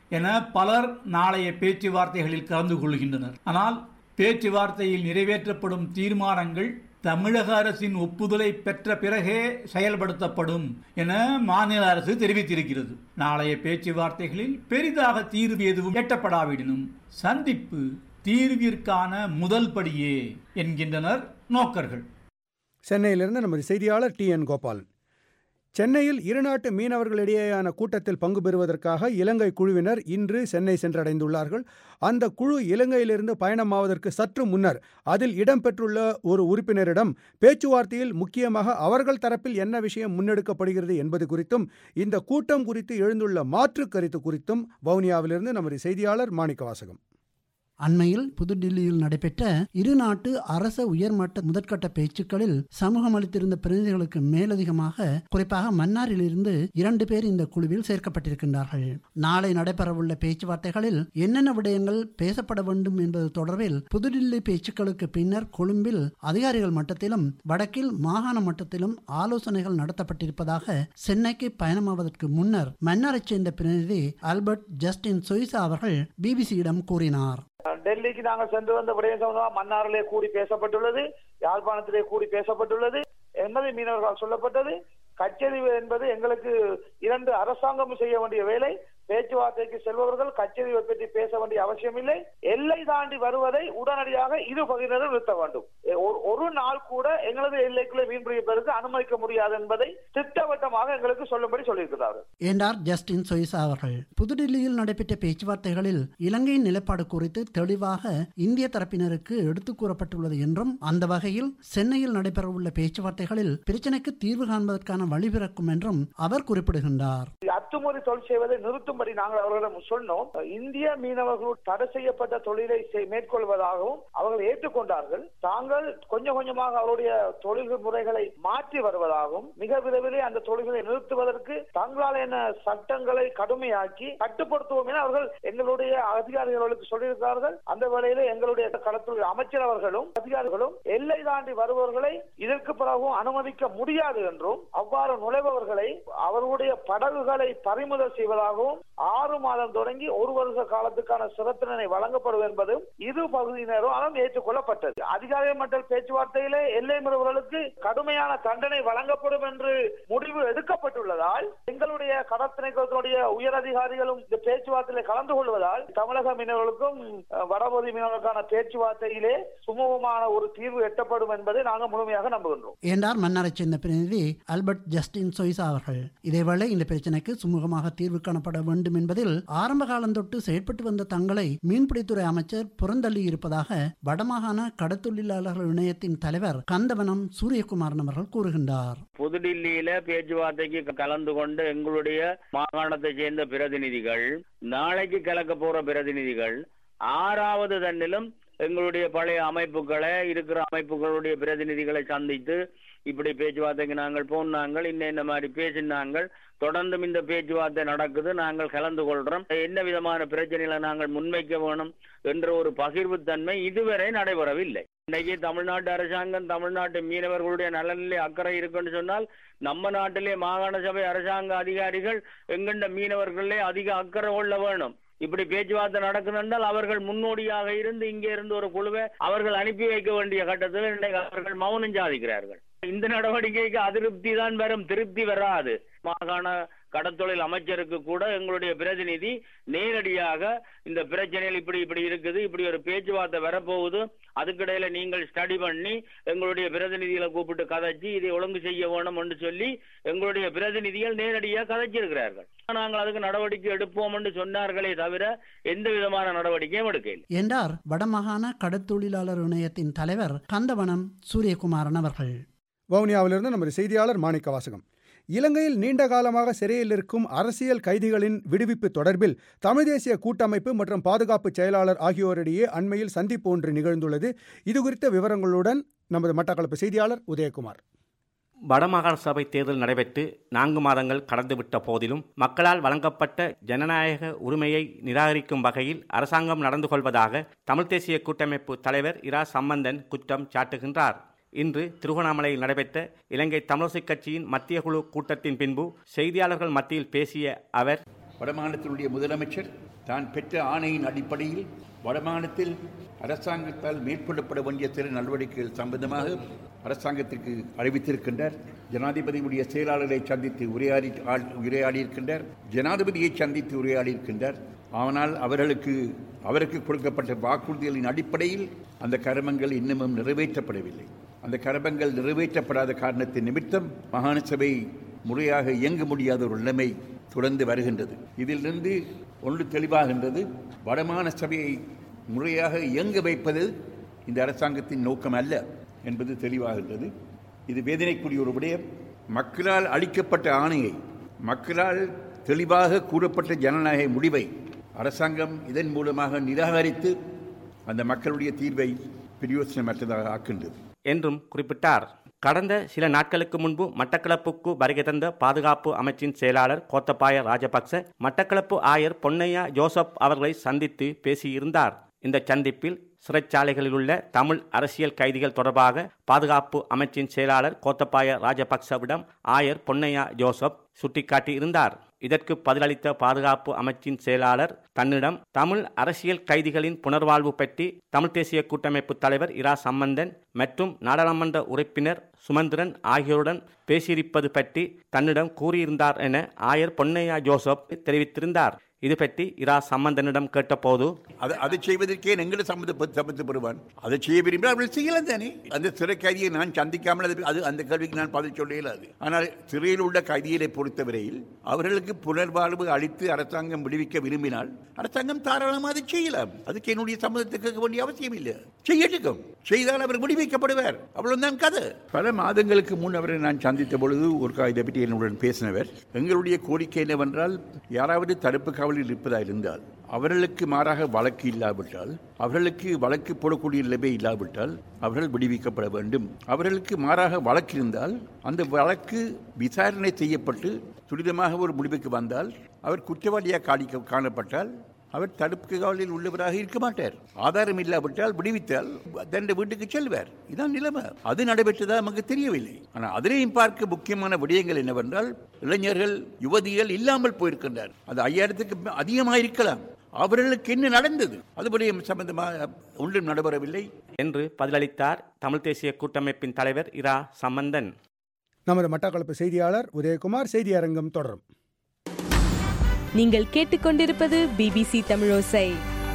என பலர் நாளைய பேச்சுவார்த்தைகளில் கலந்து கொள்கின்றனர் ஆனால் பேச்சுவார்த்தையில் நிறைவேற்றப்படும் தீர்மானங்கள் தமிழக அரசின் ஒப்புதலை பெற்ற பிறகே செயல்படுத்தப்படும் என மாநில அரசு தெரிவித்திருக்கிறது நாளைய பேச்சுவார்த்தைகளில் பெரிதாக தீர்வு எதுவும் எட்டப்படாவிடனும் சந்திப்பு தீர்விற்கான முதல் படியே என்கின்றனர் நோக்கர்கள் சென்னையிலிருந்து நமது செய்தியாளர் டி என் கோபாலன் சென்னையில் இருநாட்டு மீனவர்களிடையேயான கூட்டத்தில் பங்கு பெறுவதற்காக இலங்கை குழுவினர் இன்று சென்னை சென்றடைந்துள்ளார்கள் அந்த குழு இலங்கையிலிருந்து பயணமாவதற்கு சற்று முன்னர் அதில் இடம்பெற்றுள்ள ஒரு உறுப்பினரிடம் பேச்சுவார்த்தையில் முக்கியமாக அவர்கள் தரப்பில் என்ன விஷயம் முன்னெடுக்கப்படுகிறது என்பது குறித்தும் இந்த கூட்டம் குறித்து எழுந்துள்ள மாற்று கருத்து குறித்தும் வவுனியாவிலிருந்து நமது செய்தியாளர் மாணிக்கவாசகம் அண்மையில் புதுடில்லியில் நடைபெற்ற இரு நாட்டு அரச உயர்மட்ட முதற்கட்ட பேச்சுக்களில் சமூகம் அளித்திருந்த பிரதிநிதிகளுக்கு மேலதிகமாக குறிப்பாக மன்னாரிலிருந்து இரண்டு பேர் இந்த குழுவில் சேர்க்கப்பட்டிருக்கின்றார்கள் நாளை நடைபெறவுள்ள பேச்சுவார்த்தைகளில் என்னென்ன விடயங்கள் பேசப்பட வேண்டும் என்பது தொடர்பில் புதுடில்லி பேச்சுக்களுக்கு பின்னர் கொழும்பில் அதிகாரிகள் மட்டத்திலும் வடக்கில் மாகாண மட்டத்திலும் ஆலோசனைகள் நடத்தப்பட்டிருப்பதாக சென்னைக்கு பயணமாவதற்கு முன்னர் மன்னாரைச் சேர்ந்த பிரதிநிதி ஆல்பர்ட் ஜஸ்டின் சொய்சா அவர்கள் பிபிசியிடம் கூறினார் டெல்லிக்கு நாங்கள் சென்று வந்த விடயம் சம்பந்தமாக மன்னாரிலே கூடி பேசப்பட்டுள்ளது யாழ்ப்பாணத்திலே கூடி பேசப்பட்டுள்ளது என்பது மீனவர்களால் சொல்லப்பட்டது கச்சேரி என்பது எங்களுக்கு இரண்டு அரசாங்கம் செய்ய வேண்டிய வேலை பேச்சுவார்த்தைக்கு செல்பவர்கள் கச்சேரியை பற்றி பேச வேண்டிய அவசியம் இல்லை எல்லை தாண்டி வருவதை உடனடியாக இரு பகுதியினரும் நிறுத்த வேண்டும் ஒரு- ஒரு நாள் கூட எங்களது எல்லைக்குள்ளே மீன் பிடிப்பதற்கு அனுமதிக்க முடியாது என்பதை திட்டவட்டமாக எங்களுக்கு சொல்லும்படி சொல்லியிருக்கிறார்கள் என்றார் ஜஸ்டின் சொய்சா அவர்கள் புதுடில்லியில் நடைபெற்ற பேச்சுவார்த்தைகளில் இலங்கையின் நிலைப்பாடு குறித்து தெளிவாக இந்திய தரப்பினருக்கு எடுத்துக் கூறப்பட்டுள்ளது என்றும் அந்த வகையில் சென்னையில் நடைபெறவுள்ள பேச்சுவார்த்தைகளில் பிரச்சினைக்கு தீர்வு காண்பதற்கான வழிபிறக்கும் என்றும் அவர் குறிப்பிடுகின்றார் அத்துமுறை தொழில் செய்வதை நிறுத்தும்படி நாங்கள் அவர்களிடம் சொன்னோம் இந்திய மீனவர்கள் தடை செய்யப்பட்ட தொழிலை செய்- மேற்கொள்வதாகவும் அவர்கள் ஏற்றுக்கொண்டார்கள் தாங்கள் கொஞ்சம் கொஞ்சமாக அவருடைய தொழில் முறைகளை மாற்றி வருவதாகவும் மிக விரைவிலே அந்த தொழில்களை நிறுத்துவதற்கு தங்களால் என்ன சட்டங்களை கடுமையாக்கி கட்டுப்படுத்துவோம் என அவர்கள் எங்களுடைய அதிகாரிகளுக்கு சொல்லியிருக்கிறார்கள் அந்த வேளையிலே எங்களுடைய கடற்தொழில் அமைச்சர் அவர்களும் அதிகாரிகளும் எல்லை தாண்டி வருபவர்களை இதற்கு பிறகும் அனுமதிக்க முடியாது என்றும் அவ்வாறு நுழைபவர்களை அவர்களுடைய படகுகளை பறிமுதல் செய்வதாகவும் ஆறு மாதம் தொடங்கி ஒரு வருஷ காலத்துக்கான சிறப்பினை வழங்கப்படும் என்பதும் இரு பகுதியினரும் ஏற்றுக்கொள்ளப்பட்டது அதிகாரி மட்ட பேச்சுவார்த்தையிலே எல்லை மீறவர்களுக்கு கடுமையான தண்டனை வழங்கப்படும் என்று முடிவு எடுக்கப்பட்டுள்ளதால் எங்களுடைய கடற்திணைக்களத்தினுடைய உயர் அதிகாரிகளும் இந்த பேச்சுவார்த்தையில கலந்து கொள்வதால் தமிழக மீனவர்களுக்கும் அஹ், வடபகுதி மீனவர்களுக்கான பேச்சுவார்த்தையிலே சுமூகமான ஒரு தீர்வு எட்டப்படும் என்பதை நாங்கள் முழுமையாக நம்புகின்றோம் என்றார் மன்னாரைச் சேர்ந்த பிரதிநிதி ஆல்பர்ட் ஜஸ்டின் சொய்சா அவர்கள் இதேவேளை இந்த பிரச்சினைக்கு சுமூகமாக தீர்வு காணப்பட வேண்டும் என்பதில் ஆரம்ப காலம் தொட்டு செயற்பட்டு வந்த தங்களை மீன்பிடித்துறை அமைச்சர் புறந்தள்ளி இருப்பதாக வடமாகாண கடத்தொழிலாளர்கள் இணையத்தின் தலைவர் கந்தவனம் சூரியகுமாரன் அவர்கள் கூறுகின்றார் புதுடில்லியில பேச்சுவார்த்தைக்கு கலந்து கொண்டு எங்களுடைய மாகாணத்தை சேர்ந்த பிரதிநிதிகள் நாளைக்கு கலக்க போற பிரதிநிதிகள் ஆறாவது தன்னிலும் எங்களுடைய பழைய அமைப்புகளை இருக்கிற அமைப்புகளுடைய பிரதிநிதிகளை சந்தித்து இப்படி பேச்சுவார்த்தைக்கு நாங்கள் போனாங்கள் இன்ன இந்த மாதிரி பேசினாங்கள் தொடர்ந்தும் இந்த பேச்சுவார்த்தை நடக்குது நாங்கள் கலந்து கொள்றோம் என்ன விதமான பிரச்சனைகளை நாங்கள் முன்வைக்க வேணும் என்ற ஒரு பகிர்வு தன்மை இதுவரை நடைபெறவில்லை இன்னைக்கு தமிழ்நாட்டு அரசாங்கம் தமிழ்நாட்டு மீனவர்களுடைய நலனிலே அக்கறை இருக்குன்னு சொன்னால் நம்ம நாட்டிலே மாகாண சபை அரசாங்க அதிகாரிகள் எங்கண்ட மீனவர்களே அதிக அக்கறை கொள்ள வேணும் இப்படி பேச்சுவார்த்தை நடக்குது என்றால் அவர்கள் முன்னோடியாக இருந்து இங்கே இருந்து ஒரு குழுவை அவர்கள் அனுப்பி வைக்க வேண்டிய கட்டத்தில் இன்றைக்கு அவர்கள் மௌனம் சாதிக்கிறார்கள் இந்த நடவடிக்கைக்கு அதிருப்தி தான் வரும் திருப்தி வராது மாகாண கடத்தொழில் அமைச்சருக்கு கூட எங்களுடைய பிரதிநிதி நேரடியாக இந்த பிரச்சனைகள் இப்படி இப்படி இருக்குது இப்படி ஒரு பேச்சுவார்த்தை வரப்போகுது அதுக்கிடையில நீங்கள் ஸ்டடி பண்ணி எங்களுடைய பிரதிநிதிகளை கூப்பிட்டு கதைச்சு இதை ஒழுங்கு செய்ய வேணும் என்று சொல்லி எங்களுடைய பிரதிநிதிகள் நேரடியாக கதைச்சிருக்கிறார்கள் நாங்கள் அதுக்கு நடவடிக்கை எடுப்போம் என்று சொன்னார்களே தவிர எந்த விதமான நடவடிக்கையும் எடுக்கவில்லை என்றார் வடமாகாண கடற்தொழிலாளர் இணையத்தின் தலைவர் கந்தவனம் சூரியகுமாரன் அவர்கள் வவுனியாவிலிருந்து நமது செய்தியாளர் மாணிக்க வாசகம் இலங்கையில் நீண்ட காலமாக சிறையில் இருக்கும் அரசியல் கைதிகளின் விடுவிப்பு தொடர்பில் தமிழ் தேசிய கூட்டமைப்பு மற்றும் பாதுகாப்பு செயலாளர் ஆகியோரிடையே அண்மையில் சந்திப்பு ஒன்று நிகழ்ந்துள்ளது இதுகுறித்த விவரங்களுடன் நமது மட்டக்களப்பு செய்தியாளர் உதயகுமார் வடமாகாண சபை தேர்தல் நடைபெற்று நான்கு மாதங்கள் கடந்துவிட்ட போதிலும் மக்களால் வழங்கப்பட்ட ஜனநாயக உரிமையை நிராகரிக்கும் வகையில் அரசாங்கம் நடந்து கொள்வதாக தமிழ் தேசிய கூட்டமைப்பு தலைவர் இரா சம்பந்தன் குற்றம் சாட்டுகின்றார் இன்று திருவண்ணாமலையில் நடைபெற்ற இலங்கை தமிழரசுக் கட்சியின் மத்திய குழு கூட்டத்தின் பின்பு செய்தியாளர்கள் மத்தியில் பேசிய அவர் வடமாநிலத்தினுடைய முதலமைச்சர் தான் பெற்ற ஆணையின் அடிப்படையில் வடமாநிலத்தில் அரசாங்கத்தால் மேற்கொள்ளப்பட வேண்டிய சில நடவடிக்கைகள் சம்பந்தமாக அரசாங்கத்திற்கு அறிவித்திருக்கின்றார் ஜனாதிபதியுடைய செயலாளரை சந்தித்து உரையாடி ஆள்- உரையாடியிருக்கின்றார் ஜனாதிபதியை சந்தித்து உரையாடியிருக்கின்றார் ஆனால் அவர்களுக்கு அவருக்கு கொடுக்கப்பட்ட வாக்குறுதிகளின் அடிப்படையில் அந்த கருமங்கள் இன்னமும் நிறைவேற்றப்படவில்லை அந்த கருமங்கள் நிறைவேற்றப்படாத காரணத்தின் நிமித்தம் மாகாண சபை முறையாக இயங்க முடியாத ஒரு நிலைமை தொடர்ந்து வருகின்றது இதிலிருந்து ஒன்று தெளிவாகின்றது வடமாகாண சபையை முறையாக இயங்க வைப்பது இந்த அரசாங்கத்தின் நோக்கம் அல்ல என்பது தெளிவாகின்றது இது வேதனைக்குரிய ஒரு விடயம் மக்களால் அளிக்கப்பட்ட ஆணையை மக்களால் தெளிவாக கூறப்பட்ட ஜனநாயக முடிவை அரசாங்கம் இதன் மூலமாக நிராகரித்து அந்த மக்களுடைய தீர்வை பிரயோசனமற்றதாக ஆக்கின்றது என்றும் குறிப்பிட்டார் கடந்த சில நாட்களுக்கு முன்பு மட்டக்களப்புக்கு வருகை தந்த பாதுகாப்பு அமைச்சின் செயலாளர் கோத்தபாய ராஜபக்ச மட்டக்களப்பு ஆயர் பொன்னையா ஜோசப் அவர்களை சந்தித்து பேசியிருந்தார் இந்த சந்திப்பில் சிறைச்சாலைகளில் உள்ள தமிழ் அரசியல் கைதிகள் தொடர்பாக பாதுகாப்பு அமைச்சின் செயலாளர் கோத்தபாய ராஜபக்சவிடம் ஆயர் பொன்னையா ஜோசப் சுட்டிக்காட்டியிருந்தார் இதற்கு பதிலளித்த பாதுகாப்பு அமைச்சின் செயலாளர் தன்னிடம் தமிழ் அரசியல் கைதிகளின் புனர்வாழ்வு பற்றி தமிழ் தேசிய கூட்டமைப்பு தலைவர் இரா சம்பந்தன் மற்றும் நாடாளுமன்ற உறுப்பினர் சுமந்திரன் ஆகியோருடன் பேசியிருப்பது பற்றி தன்னிடம் கூறியிருந்தார் என ஆயர் பொன்னையா ஜோசப் தெரிவித்திருந்தார் இது பற்றி இரா சம்பந்தனிடம் கேட்டபோது அதை அதை செய்வதற்கே எங்களை சம்மந்த சம்மந்தப்படுவான் அதை செய்ய விரும்பினால் அவர்கள் செய்யலாம் தானே அந்த சிறை கைதியை நான் சந்திக்காமல் அது அது அந்த கேள்விக்கு நான் பதில் சொல்ல இயலாது ஆனால் சிறையில் உள்ள கைதிகளை பொறுத்தவரையில் அவர்களுக்கு புனர்வாழ்வு அளித்து அரசாங்கம் விடுவிக்க விரும்பினால் அரசாங்கம் தாராளமாக அதை செய்யலாம் அதுக்கு என்னுடைய சம்மதத்தை கேட்க வேண்டிய அவசியம் இல்லை செய்யட்டும் செய்தால் அவர் விடுவிக்கப்படுவார் அவ்வளவுதான் கதை பல மாதங்களுக்கு முன் அவரை நான் சந்தித்த பொழுது ஒரு இதை பற்றி என்னுடன் பேசினவர் எங்களுடைய கோரிக்கை என்னவென்றால் யாராவது தடுப்பு காவலில் இருப்பதாக இருந்தால் அவர்களுக்கு மாறாக வழக்கு இல்லாவிட்டால் அவர்களுக்கு வழக்கு போடக்கூடிய நிலைமை இல்லாவிட்டால் அவர்கள் விடுவிக்கப்பட வேண்டும் அவர்களுக்கு மாறாக வழக்கு இருந்தால் அந்த வழக்கு விசாரணை செய்யப்பட்டு துரிதமாக ஒரு முடிவுக்கு வந்தால் அவர் குற்றவாளியாக காணி காணப்பட்டால் அவர் தடுப்பு காவலில் உள்ளவராக இருக்க மாட்டார் ஆதாரம் இல்லாவிட்டால் விடுவித்தால் தண்ட வீட்டுக்கு செல்வார் இதான் நிலைமை அது நடைபெற்றதா நமக்கு தெரியவில்லை ஆனால் அதிலையும் பார்க்க முக்கியமான விடயங்கள் என்னவென்றால் இளைஞர்கள் யுவதிகள் இல்லாமல் போயிருக்கின்றார் அது ஐயாயிரத்துக்கு அதிகமாக இருக்கலாம் அவர்களுக்கு என்ன நடந்தது அது விடயம் சம்பந்தமாக ஒன்றும் நடைபெறவில்லை என்று பதிலளித்தார் தமிழ் தேசிய கூட்டமைப்பின் தலைவர் இரா சம்பந்தன் நமது மட்டக்களப்பு செய்தியாளர் உதயகுமார் செய்தி அரங்கம் தொடரும் நீங்கள் கேட்டுக்கொண்டிருப்பது பிபிசி தமிழோசை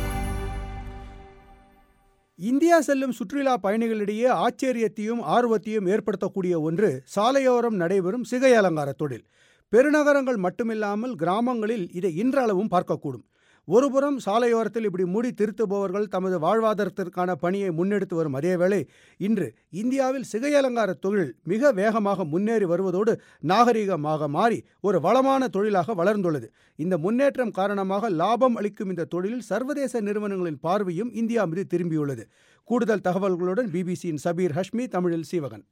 இந்தியா செல்லும் சுற்றுலா பயணிகளிடையே ஆச்சரியத்தையும் ஆர்வத்தையும் ஏற்படுத்தக்கூடிய ஒன்று சாலையோரம் நடைபெறும் சிகை அலங்கார தொழில் பெருநகரங்கள் மட்டுமில்லாமல் கிராமங்களில் இதை இன்றளவும் பார்க்கக்கூடும் ஒருபுறம் சாலையோரத்தில் இப்படி முடி திருத்துபவர்கள் தமது வாழ்வாதாரத்திற்கான பணியை முன்னெடுத்து வரும் அதேவேளை இன்று இந்தியாவில் சிகை அலங்கார தொழில் மிக வேகமாக முன்னேறி வருவதோடு நாகரிகமாக மாறி ஒரு வளமான தொழிலாக வளர்ந்துள்ளது இந்த முன்னேற்றம் காரணமாக லாபம் அளிக்கும் இந்த தொழிலில் சர்வதேச நிறுவனங்களின் பார்வையும் இந்தியா மீது திரும்பியுள்ளது கூடுதல் தகவல்களுடன் பிபிசியின் சபீர் ஹஷ்மி தமிழில் சீவகன்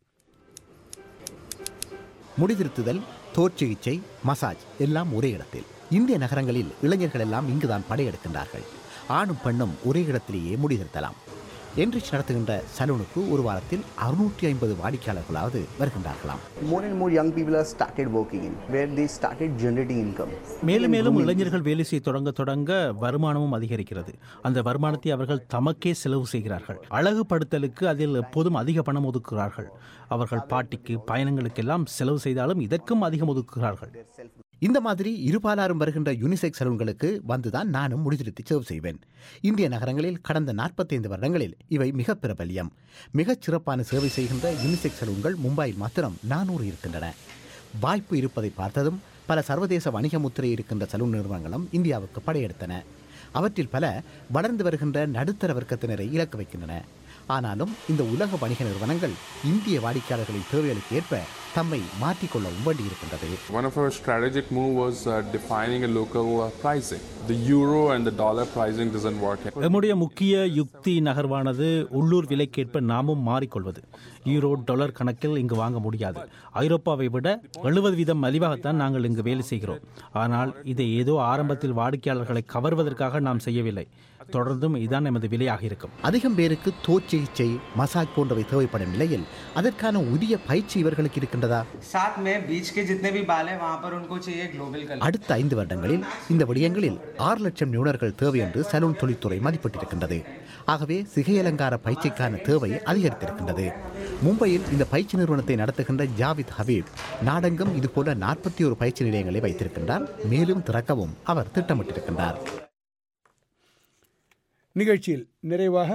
முடிதிருத்துதல் தோற் சிகிச்சை மசாஜ் எல்லாம் ஒரே இடத்தில் இந்திய நகரங்களில் இளைஞர்கள் எல்லாம் இங்குதான் படையெடுக்கின்றார்கள் ஆணும் பெண்ணும் ஒரே இடத்திலேயே முடிதிருத்தலாம் என்ரிச் நடத்துகின்ற சலூனுக்கு ஒரு வாரத்தில் அறுநூற்றி ஐம்பது வாடிக்கையாளர்களாவது வருகின்றார்களாம் More and more young people have started working in where they started generating income. மேலும் மேலும் இளைஞர்கள் வேலை செய்ய தொடங்க தொடங்க வருமானமும் அதிகரிக்கிறது அந்த வருமானத்தை அவர்கள் தமக்கே செலவு செய்கிறார்கள் அழகுபடுத்தலுக்கு அதில் எப்போதும் அதிக பணம் ஒதுக்குகிறார்கள் அவர்கள் பாட்டிக்கு பயணங்களுக்கெல்லாம் செலவு செய்தாலும் இதற்கும் அதிகம் ஒதுக்குகிறார்கள் இந்த மாதிரி இருபாலாரும் வருகின்ற யூனிசெக் சலூன்களுக்கு வந்துதான் நானும் முடிதிருத்தி சேவ் செய்வேன் இந்திய நகரங்களில் கடந்த நாற்பத்தைந்து வருடங்களில் இவை மிக பிரபல்யம் மிகச் சிறப்பான சேவை செய்கின்ற யூனிசெக் சலூன்கள் மும்பையில் மாத்திரம் நானூறு இருக்கின்றன வாய்ப்பு இருப்பதை பார்த்ததும் பல சர்வதேச வணிக முத்திரை இருக்கின்ற சலூன் நிறுவனங்களும் இந்தியாவுக்கு படையெடுத்தன அவற்றில் பல வளர்ந்து வருகின்ற நடுத்தர வர்க்கத்தினரை இலக்கு வைக்கின்றன ஆனாலும் இந்த உலக வணிக நிறுவனங்கள் இந்திய வாடிக்கையாளர்களின் தேவைகளுக்கு ஏற்ப தம்மை மாற்றிக்கொள்ளவும் வேண்டியிருக்கின்றது One of our strategic move was uh, defining a local uh, pricing. The euro and the dollar pricing doesn't work. நம்முடைய முக்கிய யுக்தி நகர்வானது உள்ளூர் விலைக்கேற்ப நாமும் மாறிக்கொள்வது யூரோ டாலர் கணக்கில் இங்கு வாங்க முடியாது ஐரோப்பாவை விட எழுபது வீதம் மலிவாகத்தான் நாங்கள் இங்கு வேலை செய்கிறோம் ஆனால் இதை ஏதோ ஆரம்பத்தில் வாடிக்கையாளர்களை கவர்வதற்காக நாம் செய்யவில்லை தொடர்ந்தும் இதுதான் எமது விலையாக இருக்கும் அதிகம் பேருக்கு தோல் சிகிச்சை மசாஜ் போன்றவை தேவைப்படும் நிலையில் அதற்கான உரிய பயிற்சி இவர்களுக்கு இருக்கின்றதா साथ में बीच के जितने भी बाल हैं वहाँ पर उनको चाहिए ग्लोबल कलर அடுத்த ஐந்து வருடங்களில் இந்த விடயங்களில் ஆறு லட்சம் நிபுணர்கள் தேவை என்று சலூன் தொழில்துறை மதிப்பிட்டிருக்கின்றது ஆகவே சிகை அலங்கார பயிற்சிக்கான தேவை அதிகரித்திருக்கின்றது மும்பையில் இந்த பயிற்சி நிறுவனத்தை நடத்துகின்ற ஜாவித் ஹபீப் நாடெங்கும் இதுபோல நாற்பத்தி ஒரு பயிற்சி நிலையங்களை வைத்திருக்கின்றார் மேலும் திறக்கவும் அவர் திட்டமிட்டிருக்கின்றார் நிகழ்ச்சியில் நிறைவாக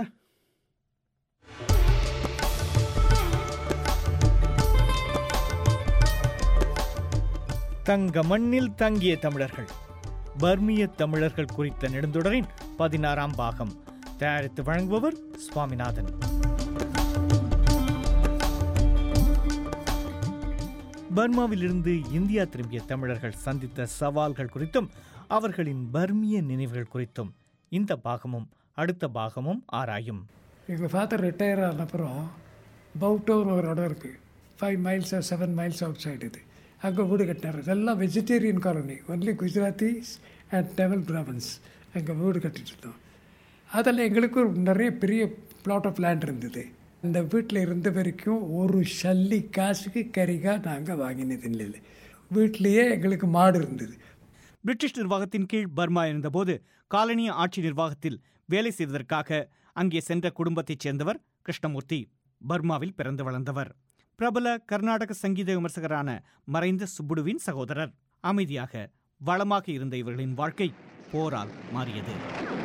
தங்க மண்ணில் தங்கிய தமிழர்கள் பர்மிய தமிழர்கள் குறித்த நெடுந்தொடரின் பதினாறாம் பாகம் தயாரித்து வழங்குபவர் சுவாமிநாதன் பர்மாவிலிருந்து இந்தியா திரும்பிய தமிழர்கள் சந்தித்த சவால்கள் குறித்தும் அவர்களின் பர்மிய நினைவுகள் குறித்தும் இந்த பாகமும் அடுத்த பாகமும் ஆராயும் எங்கள் ஃபாதர் ரிட்டையர் ஆன அப்புறம் பவுட்டோன்னு ஒரு இடம் இருக்குது five miles seven miles outside இது அங்கே வீடு கட்டினார் இதெல்லாம் vegetarian colony only Gujaratis and டெவல் பிராமன்ஸ் அங்கே வீடு கட்டிட்டு இருந்தோம் அதில் எங்களுக்கு ஒரு நிறைய பெரிய பிளாட் ஆஃப் லேண்ட் இருந்தது அந்த வீட்டில் இருந்த வரைக்கும் ஒரு சல்லி காசுக்கு கறிகா நாங்கள் வாங்கினது இல்லை வீட்லேயே எங்களுக்கு மாடு இருந்தது பிரிட்டிஷ் நிர்வாகத்தின் கீழ் பர்மா இருந்தபோது காலனி ஆட்சி நிர்வாகத்தில் வேலை செய்வதற்காக அங்கே சென்ற குடும்பத்தைச் சேர்ந்தவர் கிருஷ்ணமூர்த்தி பர்மாவில் பிறந்து வளர்ந்தவர் பிரபல கர்நாடக சங்கீத விமர்சகரான மறைந்த சுப்புடுவின் சகோதரர் அமைதியாக வளமாக இருந்த இவர்களின் வாழ்க்கை போரால் மாறியது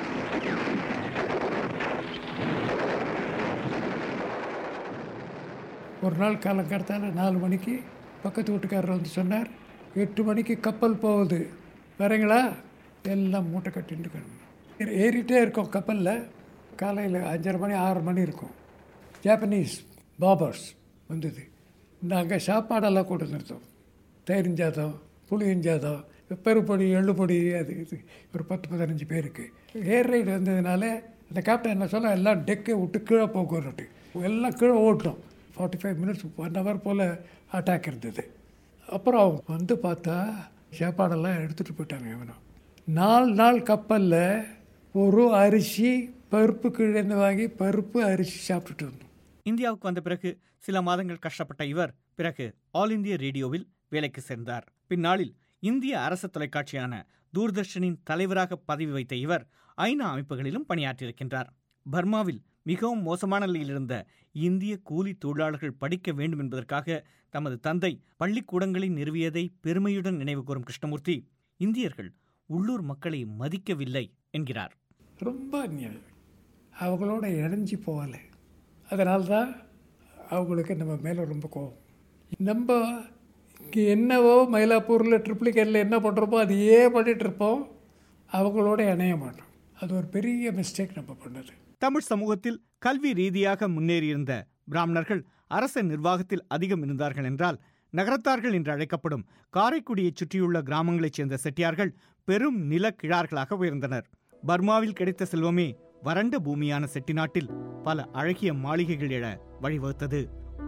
ஒரு நாள் காலங்காலத்தால் நாலு மணிக்கு பக்கத்து வீட்டுக்காரர் வந்து சொன்னார் எட்டு மணிக்கு கப்பல் போகுது வரீங்களா எல்லாம் மூட்டை கட்டிட்டு கிளம்பணும். ஏறிட்டே இருக்கோம் கப்பலில் காலையில் அஞ்சரை மணி ஆறு மணி இருக்கும் ஜாப்பனீஸ் பாபர்ஸ் வந்தது நாங்கள் சாப்பாடெல்லாம் கொண்டு வந்துருந்தோம் தயிரிஞ்சாதம் புளியஞ்சாதம் பெருப்பொடி எள்ளுப்பொடி அது இது ஒரு பத்து பதினஞ்சு பேருக்கு ஏர் ரைடு வந்ததுனால அந்த கேப்டன் என்ன சொன்னால் எல்லாம் டெக்கை விட்டு கீழே போக்குவரட்டு எல்லாம் கீழே ஓட்டணும் forty five minutes one hour போல் அட்டாக் இருந்தது அப்புறம் வந்து பார்த்தா சாப்பாடெல்லாம் எடுத்துகிட்டு போயிட்டாங்க இவனை நாலு நாள் கப்பலில் ஒரு அரிசி பருப்பு கீழேருந்து வாங்கி பருப்பு அரிசி சாப்பிட்டுட்டு வந்தோம் இந்தியாவுக்கு வந்த பிறகு சில மாதங்கள் கஷ்டப்பட்ட இவர் பிறகு ஆல் இந்திய ரேடியோவில் வேலைக்கு சேர்ந்தார் பின்னாளில் இந்திய அரசு தொலைக்காட்சியான தூர்தர்ஷனின் தலைவராக பதவி வைத்த இவர் ஐநா அமைப்புகளிலும் பணியாற்றியிருக்கின்றார் பர்மாவில் மிகவும் மோசமான நிலையில் இருந்த இந்திய கூலி தொழிலாளர்கள் படிக்க வேண்டும் என்பதற்காக தமது தந்தை பள்ளிக்கூடங்களை நிறுவியதை பெருமையுடன் நினைவு கூறும் கிருஷ்ணமூர்த்தி இந்தியர்கள் உள்ளூர் மக்களை மதிக்கவில்லை என்கிறார் ரொம்ப அந்நியம் அவங்களோட இணைஞ்சு போகலை அதனால தான் அவங்களுக்கு நம்ம மேலே ரொம்ப கோவம் நம்ம இங்கே என்னவோ மயிலாப்பூரில் ட்ரிப்ளிகேட்டில் என்ன பண்ணுறோமோ அதையே பண்ணிட்டு இருப்போம் அவங்களோட இணைய மாட்டோம் அது ஒரு பெரிய மிஸ்டேக் நம்ம பண்ணது தமிழ் சமூகத்தில் கல்வி ரீதியாக முன்னேறியிருந்த பிராமணர்கள் அரச நிர்வாகத்தில் அதிகம் இருந்தார்கள் என்றால் நகரத்தார்கள் என்று அழைக்கப்படும் காரைக்குடியைச் சுற்றியுள்ள கிராமங்களைச் சேர்ந்த செட்டியார்கள் பெரும் நிலக்கிழார்களாக உயர்ந்தனர் பர்மாவில் கிடைத்த செல்வமே வறண்ட பூமியான செட்டிநாட்டில் பல அழகிய மாளிகைகள் எழ வழிவகுத்தது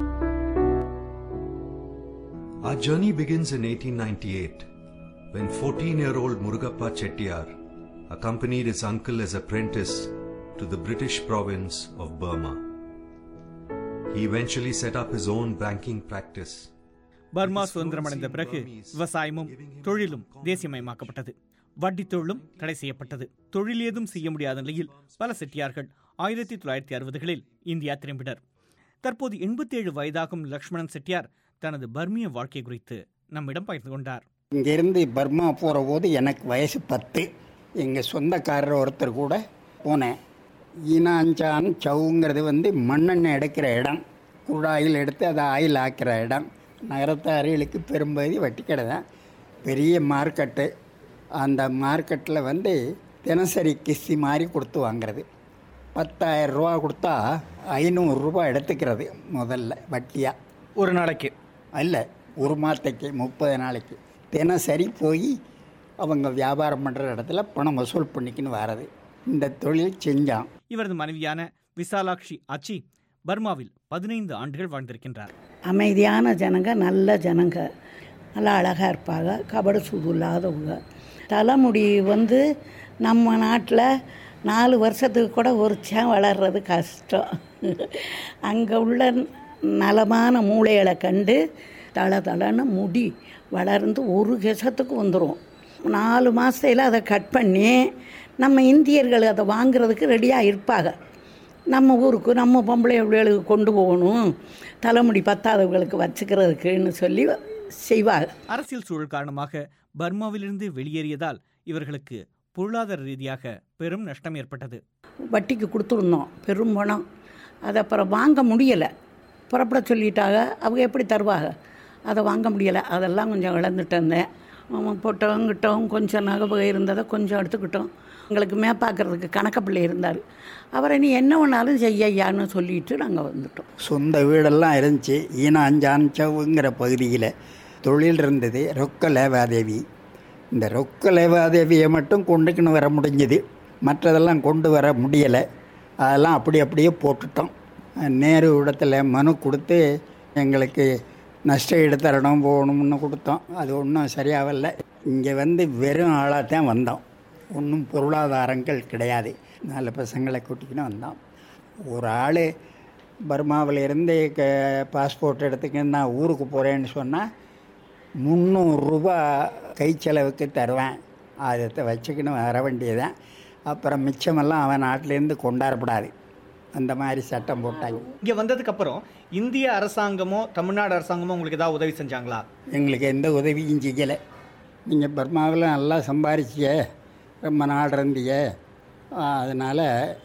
Our journey begins in 1898 when 14 year old Murugappa Chettiar accompanied his uncle as apprentice to the British province of Burma. He eventually set up his own banking practice. Burma சுதந்திரமடைந்த பிறகு விவசாயமும் தொழிலும் தேசியமயமாக்கப்பட்டது வட்டி தொழிலும் தடை செய்யப்பட்டது தொழில் ஏதும் செய்ய முடியாத நிலையில் பல செட்டியார்கள் ஆயிரத்தி தொள்ளாயிரத்தி அறுபதுகளில் இந்தியா திரும்பினர் தற்போது எண்பத்தி ஏழு வயதாகும் லக்ஷ்மணன் செட்டியார் தனது பர்மிய வாழ்க்கை குறித்து நம்மிடம் பகிர்ந்து கொண்டார் இங்கேருந்து பர்மா போகிற போது எனக்கு வயசு பத்து எங்கள் சொந்தக்காரர் ஒருத்தர் கூட போனேன் ஈனாஞ்சான் சவுங்கிறது வந்து மண்ணெண்ணெய் எடுக்கிற இடம் குழாயில் எடுத்து அதை ஆயில் ஆக்கிற இடம் நகரத்தாரிகளுக்கு பெரும்பகுதி வட்டிக்கடை தான் பெரிய மார்க்கெட்டு அந்த மார்க்கெட்டில் வந்து தினசரி கிஸ்தி மாதிரி கொடுத்து வாங்குறது பத்தாயிரம் ரூபா கொடுத்தா ஐநூறுரூபா எடுத்துக்கிறது முதல்ல வட்டியாக ஒரு நாளைக்கு இல்லை ஒரு மாதத்துக்கு முப்பது நாளைக்கு தினசரி போய் அவங்க வியாபாரம் பண்ணுற இடத்துல பணம் வசூல் பண்ணிக்கின்னு வர்றது இந்த தொழில் செஞ்சான் இவரது மனைவியான விசாலாட்சி ஆச்சி பர்மாவில் பதினைந்து ஆண்டுகள் வாழ்ந்திருக்கின்றார் அமைதியான ஜனங்க நல்ல ஜனங்க நல்லா அழகாக இருப்பாங்க கபடு சூது இல்லாதவங்க தலைமுடி வந்து நம்ம நாட்டில் நாலு வருஷத்துக்கு கூட ஒரு சேன் வளர்றது கஷ்டம் அங்கே உள்ள நலமான மூளைகளை கண்டு தள தளன்னு முடி வளர்ந்து ஒரு கெசத்துக்கு வந்துடும் நாலு மாதத்தில் அதை கட் பண்ணி நம்ம இந்தியர்கள் அதை வாங்குறதுக்கு ரெடியாக இருப்பாங்க நம்ம ஊருக்கு நம்ம பொம்பளை பிள்ளைகளுக்கு கொண்டு போகணும் தலைமுடி பத்தாதவங்களுக்கு வச்சுக்கிறதுக்குன்னு சொல்லி செய்வாங்க அரசியல் சூழல் காரணமாக பர்மாவிலிருந்து வெளியேறியதால் இவர்களுக்கு பொருளாதார ரீதியாக பெரும் நஷ்டம் ஏற்பட்டது வட்டிக்கு கொடுத்துருந்தோம் பெரும் பணம் அதை அப்புறம் வாங்க முடியலை புறப்பட சொல்லிட்டாங்க அவங்க எப்படி தருவாங்க அதை வாங்க முடியலை அதெல்லாம் கொஞ்சம் இழந்துட்டு இருந்தேன் அவன் போட்டவங்க கிட்டவும் கொஞ்சம் நகை இருந்ததை கொஞ்சம் எடுத்துக்கிட்டோம் எங்களுக்கு மேப்பாக்கிறதுக்கு கணக்க பிள்ளை இருந்தார் அவரை நீ என்ன வேணாலும் செய்யான்னு சொல்லிட்டு நாங்கள் வந்துட்டோம் சொந்த வீடெல்லாம் இருந்துச்சு ஈனாஞ்சான் சவுங்கிற பகுதியில் தொழில் இருந்தது ரொக்க லேவாதேவி இந்த ரொக்க லேவாதேவியை மட்டும் கொண்டுக்கின்னு வர முடிஞ்சுது மற்றதெல்லாம் கொண்டு வர முடியலை அதெல்லாம் அப்படி அப்படியே போட்டுட்டோம் நேரு இடத்துல மனு கொடுத்து எங்களுக்கு நஷ்ட ஈடு தரணும் போகணும்னு கொடுத்தோம் அது ஒன்றும் சரியாகல இங்கே வந்து வெறும் ஆளாக தான் வந்தோம் ஒன்றும் பொருளாதாரங்கள் கிடையாது நாலு பசங்களை கூட்டிக்கின்னு வந்தோம் ஒரு ஆள் பர்மாவிலேருந்து க பாஸ்போர்ட் எடுத்துக்கின்னு நான் ஊருக்கு போகிறேன்னு சொன்னால் முந்நூறுரூபா கை செலவுக்கு தருவேன் அதை வச்சுக்கின்னு வர வேண்டியதான் அப்புறம் மிச்சமெல்லாம் அவன் நாட்டிலேருந்து கொண்டாடப்படாது அந்த மாதிரி சட்டம் போட்டாங்க இங்கே வந்ததுக்கு அப்புறம் இந்திய அரசாங்கமோ தமிழ்நாடு அரசாங்கமோ உங்களுக்கு ஏதாவது உதவி செஞ்சாங்களா எங்களுக்கு எந்த உதவியும் செய்யலை நீங்கள் பர்மாவில் நல்லா சம்பாரிச்சிய ரொம்ப நாள் இருந்திய அதனால்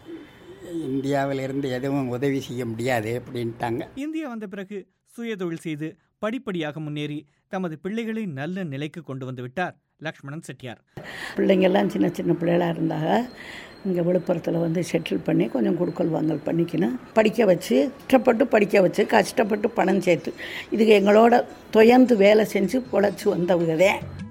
இந்தியாவிலிருந்து எதுவும் உதவி செய்ய முடியாது அப்படின்ட்டாங்க இந்தியா வந்த பிறகு சுயதொழில் செய்து படிப்படியாக முன்னேறி தமது பிள்ளைகளை நல்ல நிலைக்கு கொண்டு வந்து விட்டார் லக்ஷ்மணன் செட்டியார் பிள்ளைங்கெல்லாம் சின்ன சின்ன பிள்ளைகளாக இருந்தாங்க இங்கே விழுப்புரத்தில் வந்து செட்டில் பண்ணி கொஞ்சம் கொடுக்கல் வாங்கல் பண்ணிக்கணும் படிக்க வச்சு கஷ்டப்பட்டு படிக்க வச்சு கஷ்டப்பட்டு பணம் சேர்த்து இதுக்கு எங்களோட துயர்ந்து வேலை செஞ்சு பொழைச்சி வந்தவங்கதே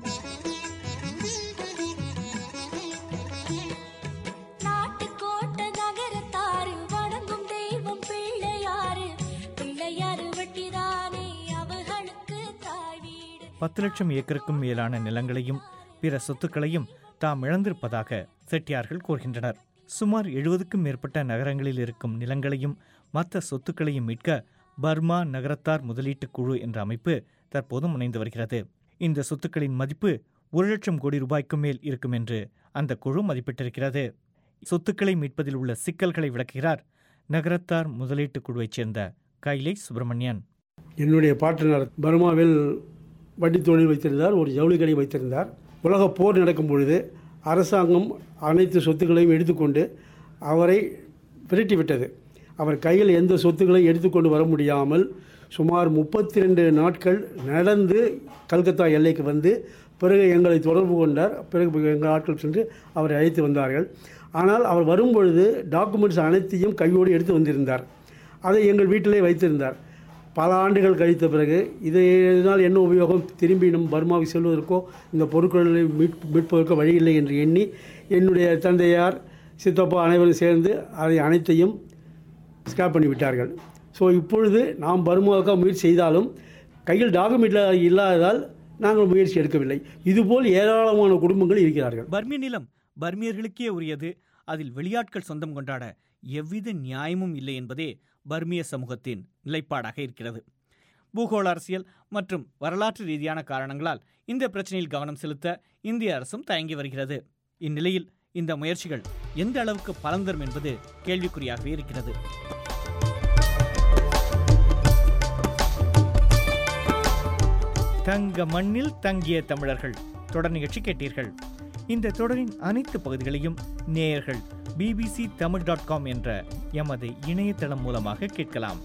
நாட்டுக்கோட்டை நகரத்தாரு வணங்கும் தெய்வம் பிள்ளையாரு பிள்ளையாரு வட்டிதானே அவர்களுக்கு தாய் வீடு பத்து லட்சம் ஏக்கருக்கும் மேலான நிலங்களையும் பிற சொத்துக்களையும் தாம் இழந்திருப்பதாக செட்டியார்கள் கூறுகின்றனர் சுமார் எழுபதுக்கும் மேற்பட்ட நகரங்களில் இருக்கும் நிலங்களையும் மற்ற சொத்துக்களையும் மீட்க பர்மா நகரத்தார் முதலீட்டுக் குழு என்ற அமைப்பு தற்போது முனைந்து வருகிறது இந்த சொத்துக்களின் மதிப்பு ஒரு லட்சம் கோடி ரூபாய்க்கும் மேல் இருக்கும் என்று அந்த குழு மதிப்பிட்டிருக்கிறது சொத்துக்களை மீட்பதில் உள்ள சிக்கல்களை விளக்குகிறார் நகரத்தார் முதலீட்டுக் குழுவைச் சேர்ந்த கைலை சுப்பிரமணியன் என்னுடைய பாட்டனார் பர்மாவில் வட்டி தொழில் வைத்திருந்தார் ஒரு ஜவுளி கடை வைத்திருந்தார் உலக போர் நடக்கும் பொழுது அரசாங்கம் அனைத்து சொத்துக்களையும் எடுத்துக்கொண்டு அவரை விரட்டிவிட்டது அவர் கையில் எந்த சொத்துக்களையும் எடுத்துக்கொண்டு வர முடியாமல் சுமார் முப்பத்தி ரெண்டு நாட்கள் நடந்து கல்கத்தா எல்லைக்கு வந்து பிறகு எங்களை தொடர்பு கொண்டார் பிறகு எங்கள் ஆட்கள் சென்று அவரை அழைத்து வந்தார்கள் ஆனால் அவர் வரும்பொழுது டாக்குமெண்ட்ஸ் அனைத்தையும் கையோடு எடுத்து வந்திருந்தார் அதை எங்கள் வீட்டிலே வைத்திருந்தார் பல ஆண்டுகள் கழித்த பிறகு இதை இதனால் என்ன உபயோகம் திரும்பி நம் பர்மாவுக்கு செல்வதற்கோ இந்த பொருட்களை மீட் மீட்பதற்கோ வழி இல்லை என்று எண்ணி என்னுடைய தந்தையார் சித்தப்பா அனைவரும் சேர்ந்து அதை அனைத்தையும் ஸ்கிராப் பண்ணி விட்டார்கள் ஸோ இப்பொழுது நாம் பர்மாவுக்காக முயற்சி செய்தாலும் கையில் டாக்குமெண்ட் இல்லாததால் நாங்கள் முயற்சி எடுக்கவில்லை இதுபோல் ஏராளமான குடும்பங்கள் இருக்கிறார்கள் பர்மிய நிலம் பர்மியர்களுக்கே உரியது அதில் வெளியாட்கள் சொந்தம் கொண்டாட எவ்வித நியாயமும் இல்லை என்பதே பர்மிய சமூகத்தின் நிலைப்பாடாக இருக்கிறது பூகோள அரசியல் மற்றும் வரலாற்று ரீதியான காரணங்களால் இந்த பிரச்சனையில் கவனம் செலுத்த இந்திய அரசும் தயங்கி வருகிறது இந்நிலையில் இந்த முயற்சிகள் எந்த அளவுக்கு பலன் தரும் என்பது கேள்விக்குறியாகவே இருக்கிறது தங்க மண்ணில் தங்கிய தமிழர்கள் தொடர் நிகழ்ச்சி கேட்டீர்கள் இந்த தொடரின் அனைத்து பகுதிகளையும் நேயர்கள் பிபிசி தமிழ் டாட் காம் என்ற எமது இணையதளம் மூலமாக கேட்கலாம்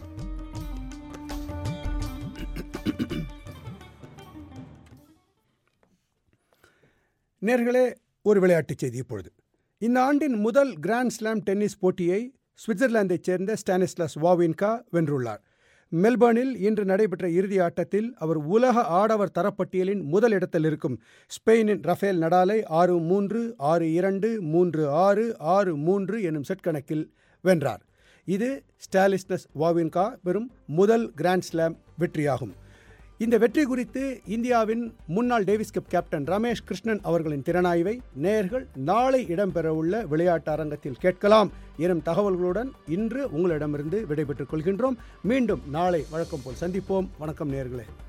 நேர்களே ஒரு விளையாட்டுச் செய்தி இப்பொழுது இந்த ஆண்டின் முதல் கிராண்ட் ஸ்லாம் டென்னிஸ் போட்டியை சுவிட்சர்லாந்தைச் சேர்ந்த ஸ்டானிஸ்லாஸ் வாவின்கா வென்றுள்ளார் மெல்பர்னில் இன்று நடைபெற்ற இறுதி ஆட்டத்தில் அவர் உலக ஆடவர் தரப்பட்டியலின் முதல் இடத்தில் இருக்கும் ஸ்பெயினின் ரஃபேல் நடாலை ஆறு மூன்று ஆறு இரண்டு மூன்று ஆறு ஆறு மூன்று எனும் செட் கணக்கில் வென்றார் இது ஸ்டாலிஸ்லஸ் வாவின்கா பெறும் முதல் கிராண்ட் ஸ்லாம் வெற்றியாகும் இந்த வெற்றி குறித்து இந்தியாவின் முன்னாள் Davis Cup captain Ramesh Krishnan அவர்களின் திறனாய்வை நேயர்கள் நாளை இடம்பெறவுள்ள விளையாட்டு அரங்கத்தில் கேட்கலாம் எனும் தகவல்களுடன் இன்று உங்களிடமிருந்து விடைபெற்றுக் கொள்கின்றோம் மீண்டும் நாளை வழக்கம் போல் சந்திப்போம் வணக்கம் நேயர்களே